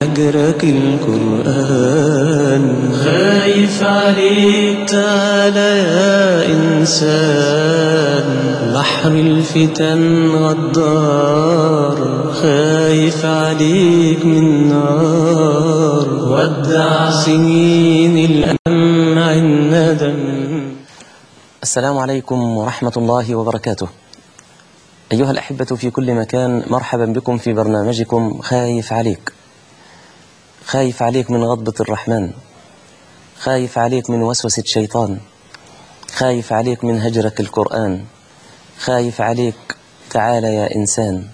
أجرك القرآن خايف عليك تعالى يا إنسان بحر الفتن غدار خايف عليك من نار ودع سنين الألم مع الندم السلام عليكم ورحمة الله وبركاته أيها الأحبة في كل مكان مرحبا بكم في برنامجكم خايف عليك خايف عليك من غضبة الرحمن خايف عليك من وسوسة شيطان خايف عليك من هجرك القرآن خايف عليك تعال يا إنسان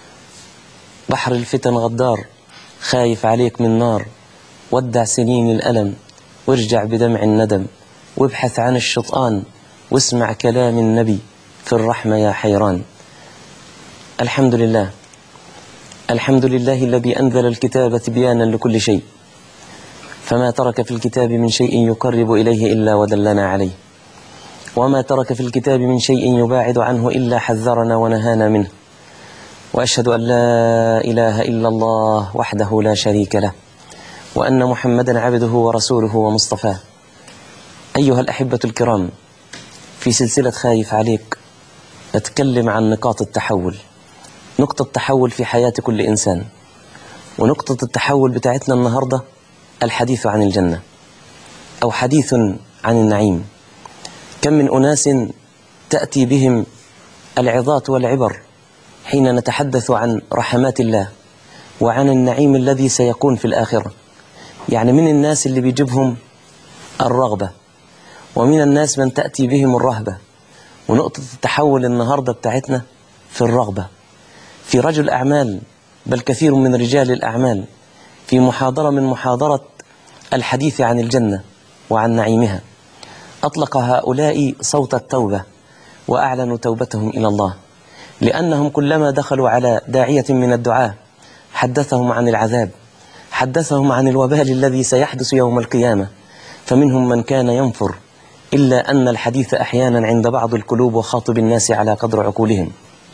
بحر الفتن غدار خايف عليك من نار ودع سنين الألم وارجع بدمع الندم وابحث عن الشيطان واسمع كلام النبي في الرحمة يا حيران الحمد لله الحمد لله الذي أنزل الكتاب تبيانا لكل شيء فما ترك في الكتاب من شيء يقرب إليه إلا ودلنا عليه وما ترك في الكتاب من شيء يباعد عنه إلا حذرنا ونهانا منه وأشهد أن لا إله إلا الله وحده لا شريك له وأن محمدا عبده ورسوله ومصطفاه أيها الأحبة الكرام في سلسلة خايف عليك نتكلم عن نقاط التحول نقطة تحول في حياة كل إنسان ونقطة التحول بتاعتنا النهاردة الحديث عن الجنة أو حديث عن النعيم كم من أناس تأتي بهم العظات والعبر حين نتحدث عن رحمات الله وعن النعيم الذي سيكون في الآخرة يعني من الناس اللي بيجيبهم الرغبة ومن الناس من تأتي بهم الرهبة ونقطة التحول النهاردة بتاعتنا في الرغبة في رجل أعمال بل كثير من رجال الأعمال في محاضرة من محاضرة الحديث عن الجنة وعن نعيمها أطلق هؤلاء صوت التوبة وأعلنوا توبتهم إلى الله لأنهم كلما دخلوا على داعية من الدعاة حدثهم عن العذاب حدثهم عن الوبال الذي سيحدث يوم القيامة فمنهم من كان ينفر إلا أن الحديث أحيانا عند بعض القلوب وخاطب الناس على قدر عقولهم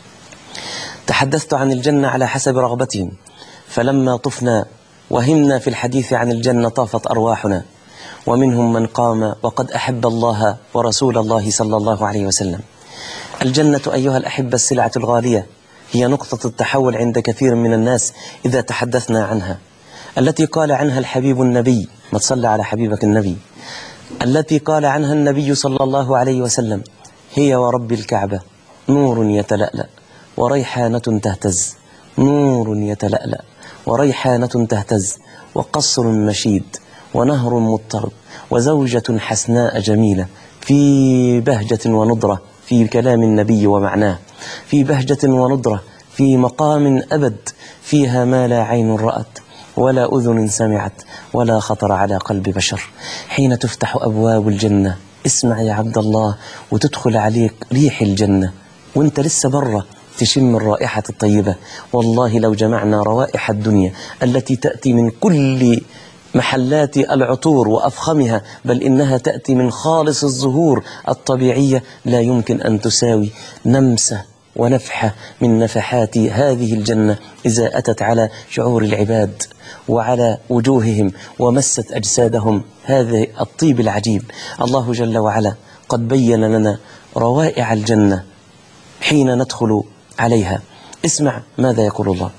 تحدثت عن الجنة على حسب رغبتهم فلما طفنا وهمنا في الحديث عن الجنة طافت أرواحنا ومنهم من قام وقد أحب الله ورسول الله صلى الله عليه وسلم الجنة أيها الأحبة السلعة الغالية هي نقطة التحول عند كثير من الناس إذا تحدثنا عنها التي قال عنها الحبيب النبي ما تصلى على حبيبك النبي التي قال عنها النبي صلى الله عليه وسلم هي ورب الكعبة نور يتلألأ وريحانة تهتز نور يتلألأ وريحانة تهتز وقصر مشيد ونهر مضطرب وزوجة حسناء جميلة في بهجة ونضرة في كلام النبي ومعناه في بهجة وندرة في مقام أبد فيها ما لا عين رأت ولا أذن سمعت ولا خطر على قلب بشر حين تفتح أبواب الجنة اسمع يا عبد الله وتدخل عليك ريح الجنة وانت لسه بره تشم الرائحة الطيبة والله لو جمعنا روائح الدنيا التي تأتي من كل محلات العطور وأفخمها بل إنها تأتي من خالص الزهور الطبيعية لا يمكن أن تساوي نمسة ونفحة من نفحات هذه الجنة إذا أتت على شعور العباد وعلى وجوههم ومست أجسادهم هذا الطيب العجيب الله جل وعلا قد بين لنا روائع الجنة حين ندخل عليها اسمع ماذا يقول الله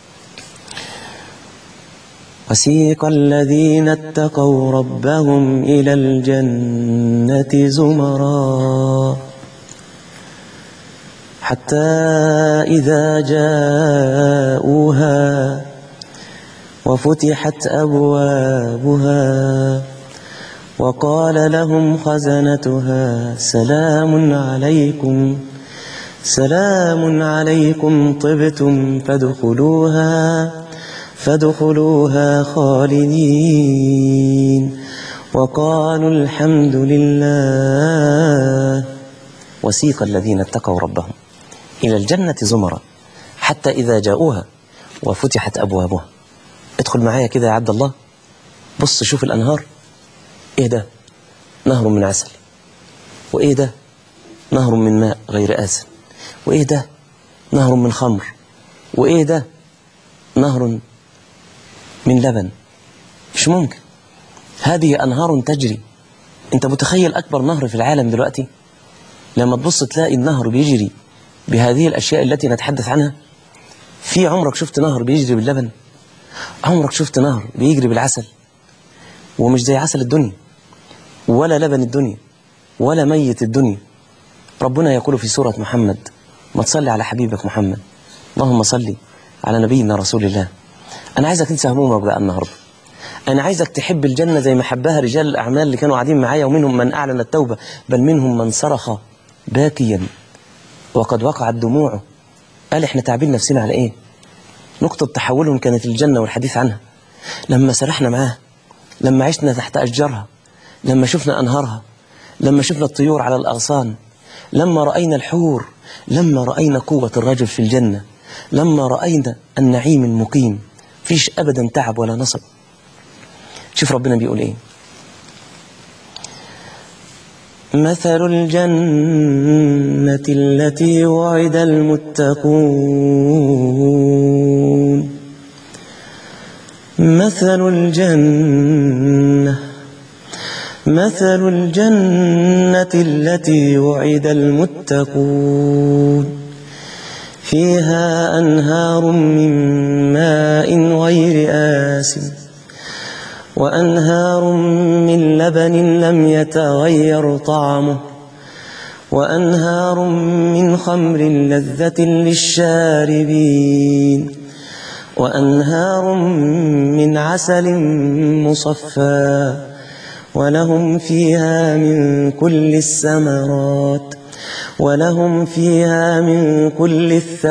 وسيق الذين اتقوا ربهم إلى الجنة زمرا حتى إذا جاءوها وفتحت أبوابها وقال لهم خزنتها سلام عليكم سلام عليكم طبتم فادخلوها فادخلوها خالدين وقالوا الحمد لله وسيق الذين اتقوا ربهم إلى الجنة زمرا حتى إذا جاءوها وفتحت أبوابها ادخل معايا كده يا عبد الله بص شوف الأنهار إيه ده نهر من عسل وإيه ده نهر من ماء غير آسن وإيه ده نهر من خمر وإيه ده نهر من لبن مش ممكن هذه أنهار تجري أنت متخيل أكبر نهر في العالم دلوقتي لما تبص تلاقي النهر بيجري بهذه الأشياء التي نتحدث عنها في عمرك شفت نهر بيجري باللبن عمرك شفت نهر بيجري بالعسل ومش زي عسل الدنيا ولا لبن الدنيا ولا ميت الدنيا ربنا يقول في سورة محمد ما تصلي على حبيبك محمد اللهم صلي على نبينا رسول الله أنا عايزك تنسى همومك بقى النهاردة أنا عايزك تحب الجنة زي ما حبها رجال الأعمال اللي كانوا قاعدين معايا ومنهم من أعلن التوبة بل منهم من صرخ باكيا وقد وقعت دموعه قال احنا تعبين نفسنا على ايه نقطة تحولهم كانت الجنة والحديث عنها لما سرحنا معاها لما عشنا تحت أشجارها لما شفنا أنهارها لما شفنا الطيور على الأغصان لما رأينا الحور لما رأينا قوة الرجل في الجنة لما رأينا النعيم المقيم فيش أبدا تعب ولا نصب شوف ربنا بيقول إيه مثل الجنة التي وعد المتقون مثل الجنة مثل الجنة التي وعد المتقون فيها أنهار من ماء غير آسن وأنهار من لبن لم يتغير طعمه وأنهار من خمر لذة للشاربين وأنهار من عسل مصفى ولهم فيها من كل الثمرات ولهم فيها من كل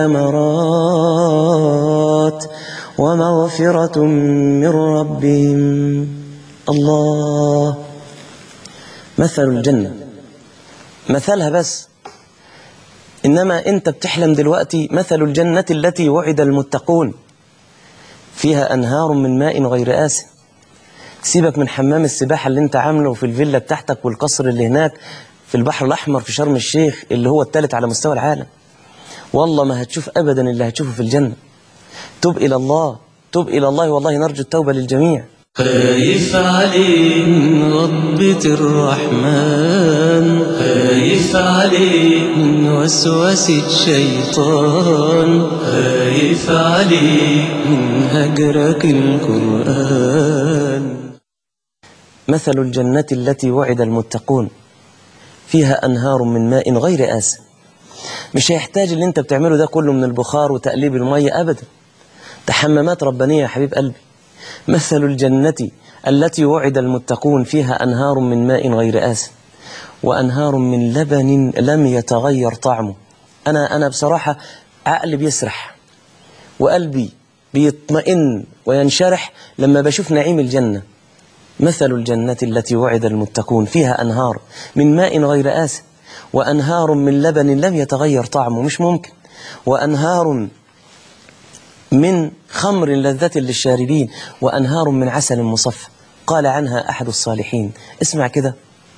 الثمرات ومغفرة من ربهم الله مثل الجنة مثلها بس إنما أنت بتحلم دلوقتي مثل الجنة التي وعد المتقون فيها أنهار من ماء غير آسن سيبك من حمام السباحة اللي انت عامله في الفيلا بتاعتك والقصر اللي هناك في البحر الأحمر في شرم الشيخ اللي هو الثالث على مستوى العالم والله ما هتشوف أبدا اللي هتشوفه في الجنة تب إلى الله تب إلى الله والله نرجو التوبة للجميع خايف عليه من غضبة الرحمن خايف عليه من وسوسة الشيطان خايف عليه من هجرك القرآن مثل الجنة التي وعد المتقون فيها أنهار من ماء غير آسن مش هيحتاج اللي انت بتعمله ده كله من البخار وتقليب المية أبدا تحممات ربانية يا حبيب قلبي مثل الجنة التي وعد المتقون فيها أنهار من ماء غير آسن وأنهار من لبن لم يتغير طعمه أنا أنا بصراحة عقلي بيسرح وقلبي بيطمئن وينشرح لما بشوف نعيم الجنة مثل الجنة التي وعد المتقون فيها أنهار من ماء غير آسن وأنهار من لبن لم يتغير طعمه مش ممكن وأنهار من خمر لذة للشاربين وأنهار من عسل مصفى قال عنها أحد الصالحين اسمع كده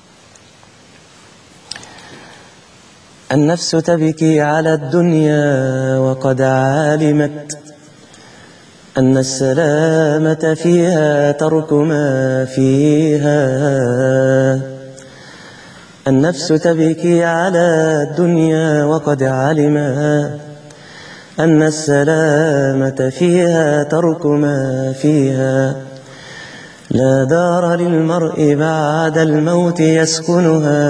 النفس تبكي على الدنيا وقد علمت أن السلامة فيها ترك ما فيها النفس تبكي على الدنيا وقد علمت أن السلامة فيها ترك ما فيها لا دار للمرء بعد الموت يسكنها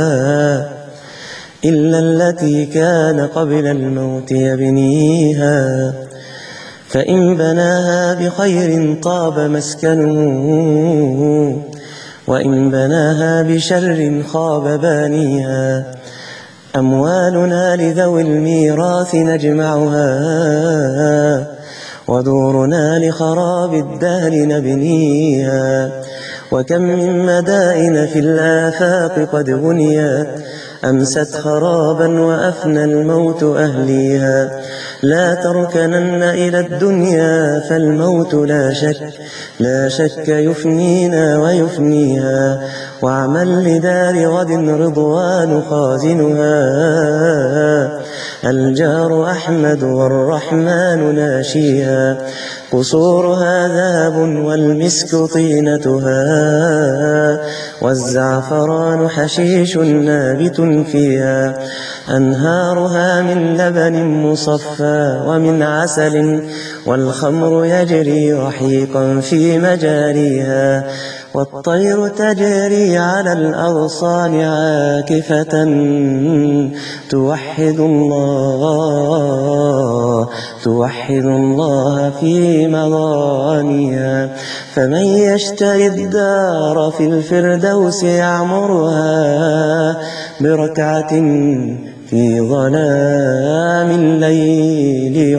إلا التي كان قبل الموت يبنيها فإن بناها بخير طاب مسكنه وإن بناها بشر خاب بانيها أموالنا لذوي الميراث نجمعها ودورنا لخراب الدهر نبنيها وكم من مدائن في الآفاق قد بنيت أمست خرابا وأفنى الموت أهليها لا تركنن إلى الدنيا فالموت لا شك لا شك يفنينا ويفنيها واعمل لدار غد رضوان خازنها الجار أحمد والرحمن ناشيها قصورها ذهب والمسك طينتها والزعفران حشيش نابت فيها أنهارها من لبن مصفى ومن عسل والخمر يجري رحيقا في مجاريها والطير تجري على الأغصان عاكفة توحد الله توحد الله في مضانيها فمن يشتري الدار في الفردوس يعمرها بركعة في ظلام الليل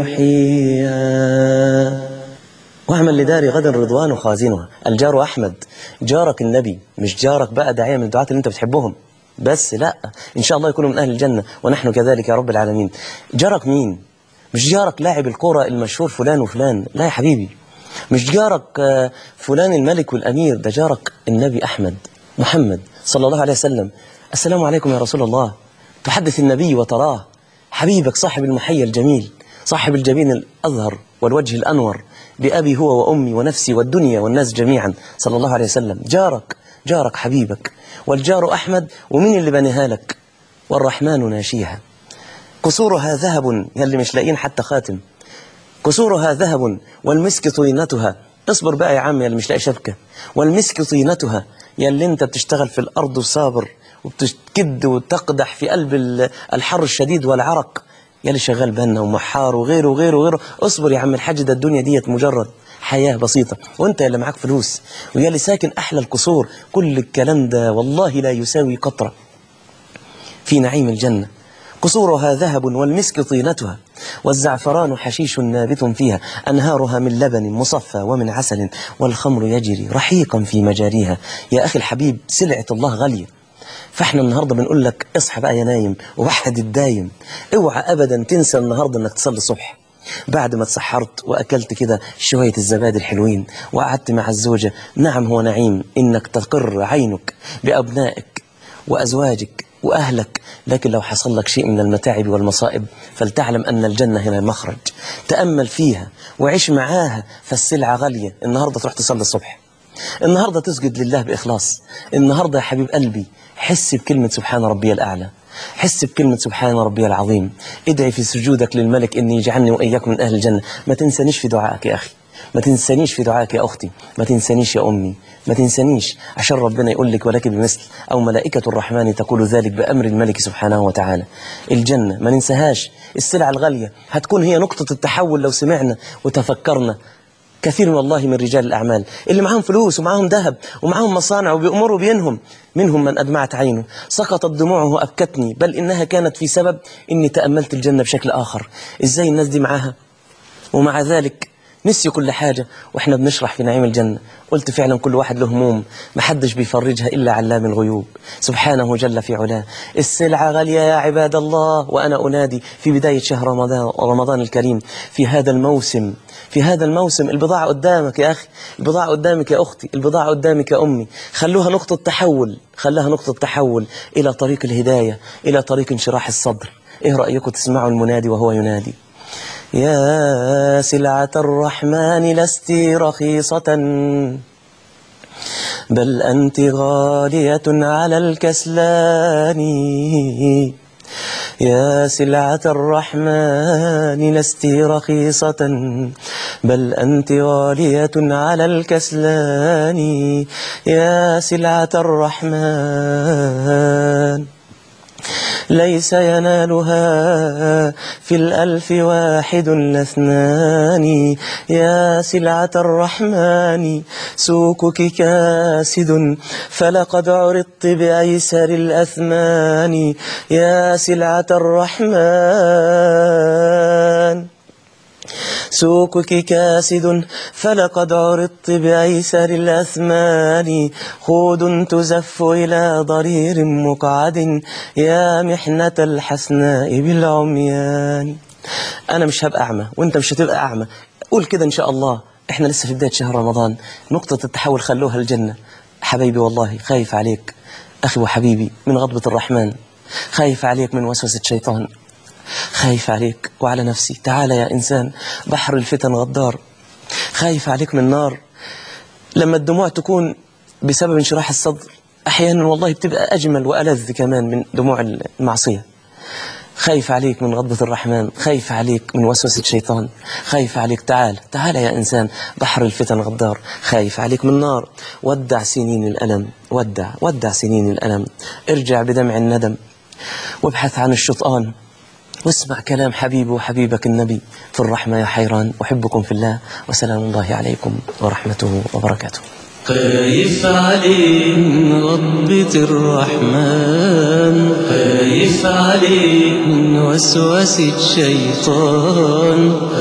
يحييها واعمل لدار غدا رضوان خازنها الجار أحمد جارك النبي مش جارك بقى داعية من الدعاة اللي انت بتحبهم بس لا إن شاء الله يكونوا من أهل الجنة ونحن كذلك يا رب العالمين جارك مين مش جارك لاعب الكرة المشهور فلان وفلان لا يا حبيبي مش جارك آه، فلان الملك والأمير ده جارك النبي أحمد محمد صلى الله عليه وسلم السلام عليكم يا رسول الله تحدث النبي وتراه حبيبك صاحب المحيا الجميل صاحب الجبين الأظهر والوجه الأنور بأبي هو وأمي ونفسي والدنيا والناس جميعا صلى الله عليه وسلم جارك جارك حبيبك والجار أحمد ومين اللي بنيها لك والرحمن ناشيها قصورها ذهب يلي مش لاقيين حتى خاتم قصورها ذهب والمسك طينتها اصبر بقى يا عم يلي مش لاقي شبكة والمسك طينتها يلي انت بتشتغل في الأرض وصابر وبتكد وتقدح في قلب ال- الحر الشديد والعرق يلي شغال بنا ومحار وغيره وغيره وغيره اصبر يا عم الحاج ده الدنيا ديت مجرد حياة بسيطة وانت اللي معاك فلوس ويلي ساكن أحلى القصور كل الكلام ده والله لا يساوي قطرة في نعيم الجنة قصورها ذهب والمسك طينتها والزعفران حشيش نابت فيها أنهارها من لبن مصفى ومن عسل والخمر يجري رحيقا في مجاريها يا أخي الحبيب سلعة الله غالية فاحنا النهاردة بنقول لك اصحى بقى يا نايم ووحد الدايم اوعى أبدا تنسى النهاردة انك تصلي الصبح بعد ما تسحرت وأكلت كده شوية الزبادي الحلوين وقعدت مع الزوجة نعم هو نعيم إنك تقر عينك بأبنائك وأزواجك وأهلك لكن لو حصل لك شيء من المتاعب والمصائب فلتعلم أن الجنة هنا المخرج تأمل فيها وعيش معاها فالسلعة غالية النهاردة تروح تصلي الصبح النهاردة تسجد لله بإخلاص النهاردة يا حبيب قلبي حس بكلمة سبحان ربي الأعلى حس بكلمة سبحان ربي العظيم ادعي في سجودك للملك إني يجعلني وإياك من أهل الجنة ما تنسانيش في دعائك يا أخي ما تنسانيش في دعائك يا أختي ما تنسانيش يا أمي ما تنسانيش عشان ربنا يقول لك ولك بمثل أو ملائكة الرحمن تقول ذلك بأمر الملك سبحانه وتعالى الجنة ما ننساهاش السلعة الغالية هتكون هي نقطة التحول لو سمعنا وتفكرنا كثير والله من رجال الأعمال اللي معاهم فلوس ومعاهم ذهب ومعاهم مصانع وبيأمروا بينهم منهم من أدمعت عينه سقطت دموعه أبكتني بل إنها كانت في سبب إني تأملت الجنة بشكل آخر إزاي الناس دي معاها ومع ذلك نسيوا كل حاجة وإحنا بنشرح في نعيم الجنة قلت فعلا كل واحد له هموم محدش بيفرجها إلا علام الغيوب سبحانه جل في علاه السلعة غالية يا عباد الله وأنا أنادي في بداية شهر رمضان, رمضان الكريم في هذا الموسم في هذا الموسم البضاعة قدامك يا أخي البضاعة قدامك يا أختي البضاعة قدامك يا أمي خلوها نقطة تحول خلوها نقطة تحول إلى طريق الهداية إلى طريق انشراح الصدر إيه رأيكم تسمعوا المنادي وهو ينادي يا سلعة الرحمن لست رخيصة بل أنت غالية على الكسلان يا سلعة الرحمن لست رخيصة بل أنت غالية على الكسلان يا سلعة الرحمن ليس ينالها في الألف واحد لاثنان يا سلعة الرحمن سوقك كاسد فلقد عرضت بأيسر الأثمان يا سلعة الرحمن سوقك كاسد فلقد عرضت بأيسر الأثمان خود تزف إلى ضرير مقعد يا محنة الحسناء بالعميان أنا مش هبقى أعمى وأنت مش هتبقى أعمى قول كده إن شاء الله إحنا لسه في بداية شهر رمضان نقطة التحول خلوها الجنة حبيبي والله خايف عليك أخي وحبيبي من غضبة الرحمن خايف عليك من وسوسة شيطان خايف عليك وعلى نفسي تعال يا إنسان بحر الفتن غدار خايف عليك من النار لما الدموع تكون بسبب انشراح الصدر أحيانا والله بتبقى أجمل وألذ كمان من دموع المعصية خايف عليك من غضبة الرحمن خايف عليك من وسوسة الشيطان خايف عليك تعال تعال يا إنسان بحر الفتن غدار خايف عليك من نار ودع سنين الألم ودع ودع سنين الألم ارجع بدمع الندم وابحث عن الشطآن واسمع كلام حبيبي وحبيبك النبي في الرحمة يا حيران أحبكم في الله وسلام الله عليكم ورحمته وبركاته خايف عليك من غضبة الرحمن خايف عليك من وسوسة الشيطان